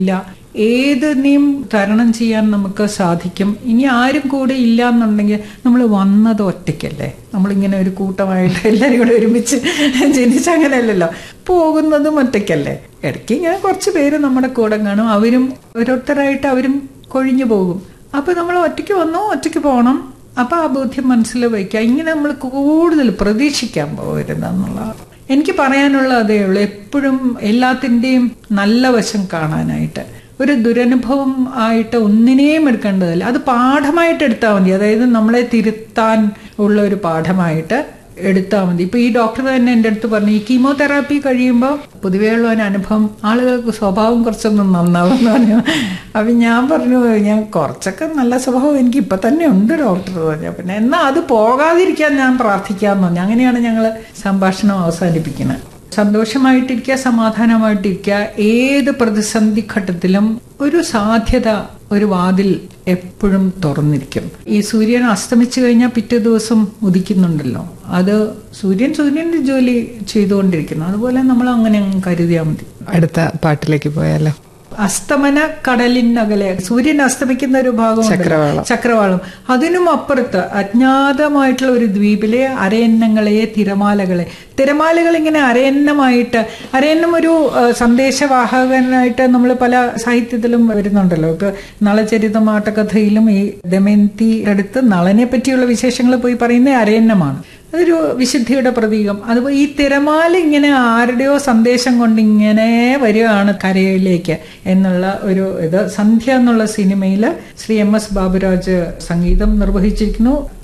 ഇല്ല ഏതിനെയും തരണം ചെയ്യാൻ നമുക്ക് സാധിക്കും ഇനി ആരും കൂടെ ഇല്ല എന്നുണ്ടെങ്കിൽ നമ്മൾ വന്നത് ഒറ്റയ്ക്കല്ലേ നമ്മളിങ്ങനെ ഒരു കൂട്ടമായിട്ട് എല്ലാവരും കൂടെ ഒരുമിച്ച് ജനിച്ച അങ്ങനെയല്ലല്ലോ പോകുന്നതും ഒറ്റയ്ക്കല്ലേ ഇടയ്ക്ക് ഇങ്ങനെ കുറച്ച് പേര് നമ്മുടെ കൂടെ കാണും അവരും ഓരോരുത്തരായിട്ട് അവരും കൊഴിഞ്ഞു പോകും അപ്പൊ നമ്മൾ ഒറ്റയ്ക്ക് വന്നോ ഒറ്റയ്ക്ക് പോകണം അപ്പൊ ആ ബോധ്യം മനസ്സിൽ വയ്ക്കുക ഇങ്ങനെ നമ്മൾ കൂടുതൽ പ്രതീക്ഷിക്കാൻ പോകരുതെന്നുള്ള എനിക്ക് പറയാനുള്ള അതേ ഉള്ളൂ എപ്പോഴും എല്ലാത്തിൻ്റെയും നല്ല വശം കാണാനായിട്ട് ഒരു ദുരനുഭവം ആയിട്ട് ഒന്നിനെയും എടുക്കേണ്ടതല്ല അത് പാഠമായിട്ട് എടുത്താൽ മതി അതായത് നമ്മളെ തിരുത്താൻ ഉള്ള ഒരു പാഠമായിട്ട് എടുത്താൽ മതി ഇപ്പൊ ഈ ഡോക്ടർ തന്നെ എൻ്റെ അടുത്ത് പറഞ്ഞു ഈ കീമോതെറാപ്പി കഴിയുമ്പോൾ പൊതുവേ ഉള്ള ഒരു അനുഭവം ആളുകൾക്ക് സ്വഭാവം കുറച്ചൊന്നും നന്നാവും എന്ന് പറഞ്ഞു അപ്പൊ ഞാൻ പറഞ്ഞു ഞാൻ കുറച്ചൊക്കെ നല്ല സ്വഭാവം എനിക്ക് ഇപ്പൊ തന്നെ ഉണ്ട് ഡോക്ടർ പറഞ്ഞു പിന്നെ എന്നാൽ അത് പോകാതിരിക്കാൻ ഞാൻ പ്രാർത്ഥിക്കാമെന്ന് പറഞ്ഞു അങ്ങനെയാണ് ഞങ്ങൾ സംഭാഷണം അവസാനിപ്പിക്കുന്നത് സന്തോഷമായിട്ടിരിക്കുക സമാധാനമായിട്ടിരിക്കുക ഏത് പ്രതിസന്ധി ഘട്ടത്തിലും ഒരു സാധ്യത ഒരു വാതിൽ എപ്പോഴും തുറന്നിരിക്കും ഈ സൂര്യൻ അസ്തമിച്ചു കഴിഞ്ഞാൽ പിറ്റേ ദിവസം ഉദിക്കുന്നുണ്ടല്ലോ അത് സൂര്യൻ സൂര്യന്റെ ജോലി ചെയ്തുകൊണ്ടിരിക്കുന്നു അതുപോലെ നമ്മൾ അങ്ങനെ അങ്ങ് കരുതിയാൽ മതി അടുത്ത പാട്ടിലേക്ക് പോയാലോ അസ്തമന കടലിനകലെ സൂര്യൻ അസ്തമിക്കുന്ന ഒരു ഭാഗം ചക്രവാളം. ചക്രവാളം അതിനും അപ്പുറത്ത് അജ്ഞാതമായിട്ടുള്ള ഒരു ദ്വീപിലെ അരയന്നങ്ങളെ തിരമാലകളെ തിരമാലകൾ ഇങ്ങനെ അരയന്നമായിട്ട് അരയന്നം ഒരു ആ, സന്ദേശവാഹകനായിട്ട് നമ്മൾ പല സാഹിത്യത്തിലും വരുന്നുണ്ടല്ലോ ഇപ്പൊ നളചരിതമാട്ടകഥയിലും ഈ ദമയന്തി അടുത്ത് നളനെ പറ്റിയുള്ള വിശേഷങ്ങൾ പോയി പറയുന്ന അരയന്നമാണ് അതൊരു വിശുദ്ധിയുടെ പ്രതീകം അതുപോലെ ഈ തിരമാല ഇങ്ങനെ ആരുടെയോ സന്ദേശം കൊണ്ട് ഇങ്ങനെ വരികയാണ് കരയിലേക്ക് എന്നുള്ള ഒരു ഇത് സന്ധ്യ എന്നുള്ള സിനിമയിൽ ശ്രീ എം എസ് ബാബുരാജ് സംഗീതം നിർവഹിച്ചിരിക്കുന്നു